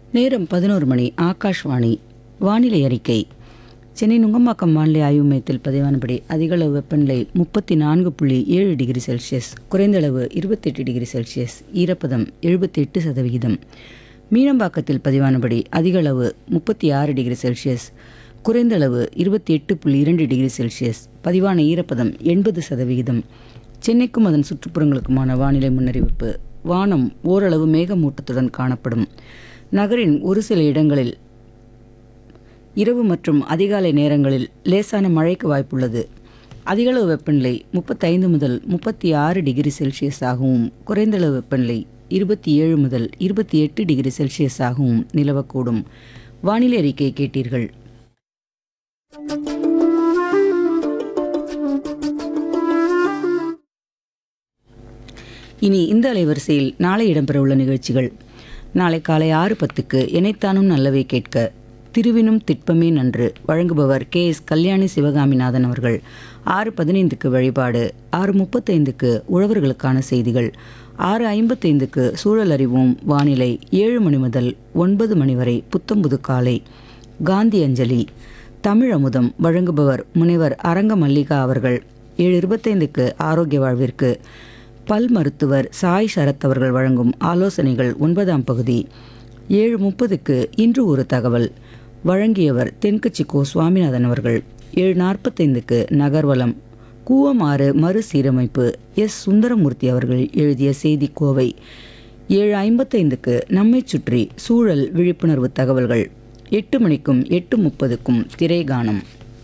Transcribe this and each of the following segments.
நேரம் பதினோரு மணி ஆகாஷ்வாணி வானிலை அறிக்கை சென்னை நுங்கம்பாக்கம் வானிலை ஆய்வு மையத்தில் பதிவானபடி அதிகளவு வெப்பநிலை முப்பத்தி நான்கு புள்ளி ஏழு டிகிரி செல்சியஸ் குறைந்தளவு இருபத்தெட்டு டிகிரி செல்சியஸ் ஈரப்பதம் எழுபத்தி எட்டு சதவிகிதம் மீனம்பாக்கத்தில் பதிவானபடி அதிகளவு முப்பத்தி ஆறு டிகிரி செல்சியஸ் குறைந்தளவு இருபத்தி எட்டு புள்ளி இரண்டு டிகிரி செல்சியஸ் பதிவான ஈரப்பதம் எண்பது சதவிகிதம் சென்னைக்கும் அதன் சுற்றுப்புறங்களுக்குமான வானிலை முன்னறிவிப்பு வானம் ஓரளவு மேகமூட்டத்துடன் காணப்படும் நகரின் ஒரு சில இடங்களில் இரவு மற்றும் அதிகாலை நேரங்களில் லேசான மழைக்கு வாய்ப்புள்ளது அதிகளவு வெப்பநிலை முப்பத்தைந்து முதல் முப்பத்தி ஆறு டிகிரி செல்சியஸ் ஆகவும் குறைந்தளவு வெப்பநிலை இருபத்தி ஏழு முதல் இருபத்தி எட்டு டிகிரி செல்சியஸ் ஆகவும் நிலவக்கூடும் வானிலை அறிக்கை கேட்டீர்கள் இனி இந்த அலைவரிசையில் நாளை இடம்பெறவுள்ள நிகழ்ச்சிகள் நாளை காலை ஆறு பத்துக்கு எனைத்தானும் நல்லவை கேட்க திருவினும் திட்பமே நன்று வழங்குபவர் கே எஸ் கல்யாணி சிவகாமிநாதன் அவர்கள் ஆறு பதினைந்துக்கு வழிபாடு ஆறு முப்பத்தைந்துக்கு உழவர்களுக்கான செய்திகள் ஆறு ஐம்பத்தைந்துக்கு சூழல் அறிவோம் வானிலை ஏழு மணி முதல் ஒன்பது மணி வரை புத்தம்புது காலை காந்தி அஞ்சலி தமிழ் அமுதம் வழங்குபவர் முனைவர் அரங்க மல்லிகா அவர்கள் ஏழு இருபத்தைந்துக்கு ஆரோக்கிய வாழ்விற்கு பல் மருத்துவர் சாய் சரத் அவர்கள் வழங்கும் ஆலோசனைகள் ஒன்பதாம் பகுதி ஏழு முப்பதுக்கு இன்று ஒரு தகவல் வழங்கியவர் தென்கட்சி கோ சுவாமிநாதன் அவர்கள் ஏழு நாற்பத்தைந்துக்கு நகர்வலம் கூவமாறு மறுசீரமைப்பு எஸ் சுந்தரமூர்த்தி அவர்கள் எழுதிய செய்தி கோவை ஏழு ஐம்பத்தைந்துக்கு நம்மை சுற்றி சூழல் விழிப்புணர்வு தகவல்கள் எட்டு மணிக்கும் எட்டு முப்பதுக்கும் திரைகானம்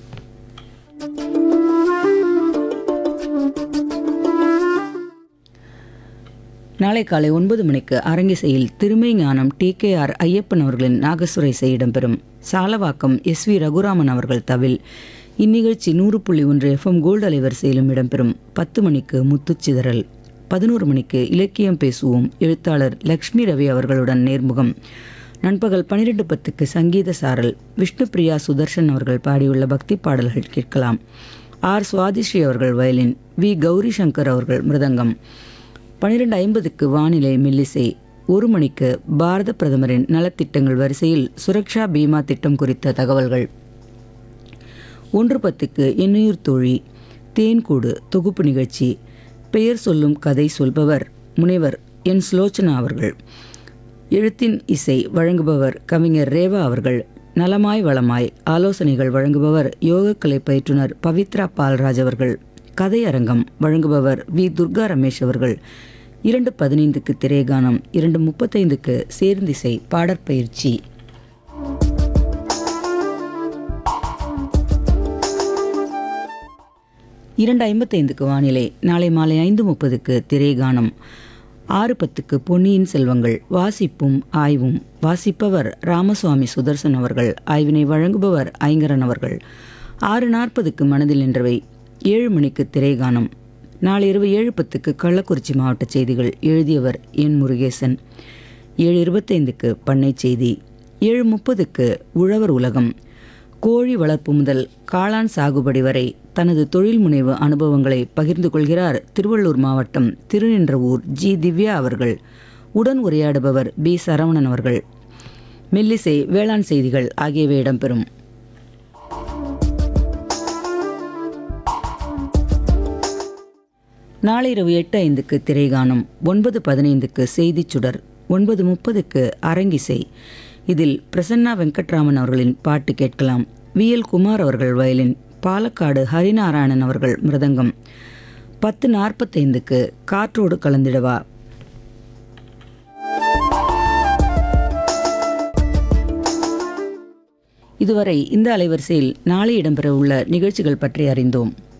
நாளை காலை ஒன்பது மணிக்கு அரங்கிசையில் திருமை ஞானம் டி கே ஆர் ஐயப்பன் அவர்களின் நாகசுர இசை இடம்பெறும் சாலவாக்கம் எஸ் வி ரகுராமன் அவர்கள் தவில் இந்நிகழ்ச்சி நூறு புள்ளி ஒன்று எஃப்எம் கோல்டு அலைவரிசையிலும் இடம்பெறும் பத்து மணிக்கு முத்துச்சிதறல் பதினோரு மணிக்கு இலக்கியம் பேசுவோம் எழுத்தாளர் லக்ஷ்மி ரவி அவர்களுடன் நேர்முகம் நண்பகல் பன்னிரெண்டு பத்துக்கு சங்கீத சாரல் விஷ்ணுபிரியா சுதர்ஷன் அவர்கள் பாடியுள்ள பக்தி பாடல்கள் கேட்கலாம் ஆர் சுவாதிஸ்ரீ அவர்கள் வயலின் வி கௌரி சங்கர் அவர்கள் மிருதங்கம் பன்னிரெண்டு ஐம்பதுக்கு வானிலை மெல்லிசை ஒரு மணிக்கு பாரத பிரதமரின் நலத்திட்டங்கள் வரிசையில் சுரக்ஷா பீமா திட்டம் குறித்த தகவல்கள் ஒன்று பத்துக்கு எண்ணுயிர் தோழி தேன்கூடு தொகுப்பு நிகழ்ச்சி பெயர் சொல்லும் கதை சொல்பவர் முனைவர் என் ஸ்லோச்சனா அவர்கள் எழுத்தின் இசை வழங்குபவர் கவிஞர் ரேவா அவர்கள் நலமாய் வளமாய் ஆலோசனைகள் வழங்குபவர் யோகக்கலை பயிற்றுனர் பவித்ரா பால்ராஜ் அவர்கள் கதையரங்கம் வழங்குபவர் வி துர்கா ரமேஷ் அவர்கள் இரண்டு பதினைந்துக்கு திரைகானம் இரண்டு முப்பத்தைந்துக்கு சேர்ந்திசை பாடற்பயிற்சி இரண்டு ஐம்பத்தைந்துக்கு வானிலை நாளை மாலை ஐந்து முப்பதுக்கு திரைகானம் ஆறு பத்துக்கு பொன்னியின் செல்வங்கள் வாசிப்பும் ஆய்வும் வாசிப்பவர் ராமசுவாமி சுதர்சன் அவர்கள் ஆய்வினை வழங்குபவர் ஐங்கரன் அவர்கள் ஆறு நாற்பதுக்கு மனதில் நின்றவை ஏழு மணிக்கு திரைகானம் நாளை இரவு ஏழு பத்துக்கு கள்ளக்குறிச்சி மாவட்ட செய்திகள் எழுதியவர் என் முருகேசன் ஏழு இருபத்தைந்துக்கு பண்ணை செய்தி ஏழு முப்பதுக்கு உழவர் உலகம் கோழி வளர்ப்பு முதல் காளான் சாகுபடி வரை தனது தொழில் முனைவு அனுபவங்களை பகிர்ந்து கொள்கிறார் திருவள்ளூர் மாவட்டம் திருநின்றவூர் ஜி திவ்யா அவர்கள் உடன் உரையாடுபவர் பி சரவணன் அவர்கள் மெல்லிசை வேளாண் செய்திகள் ஆகியவை இடம்பெறும் நாளை இரவு எட்டு ஐந்துக்கு திரைகானம் ஒன்பது பதினைந்துக்கு செய்திச் சுடர் ஒன்பது முப்பதுக்கு அரங்கிசை இதில் பிரசன்னா வெங்கட்ராமன் அவர்களின் பாட்டு கேட்கலாம் வி எல் குமார் அவர்கள் வயலின் பாலக்காடு ஹரிநாராயணன் அவர்கள் மிருதங்கம் பத்து நாற்பத்தைந்துக்கு காற்றோடு கலந்திடவா இதுவரை இந்த அலைவரிசையில் நாளை இடம்பெற உள்ள நிகழ்ச்சிகள் பற்றி அறிந்தோம்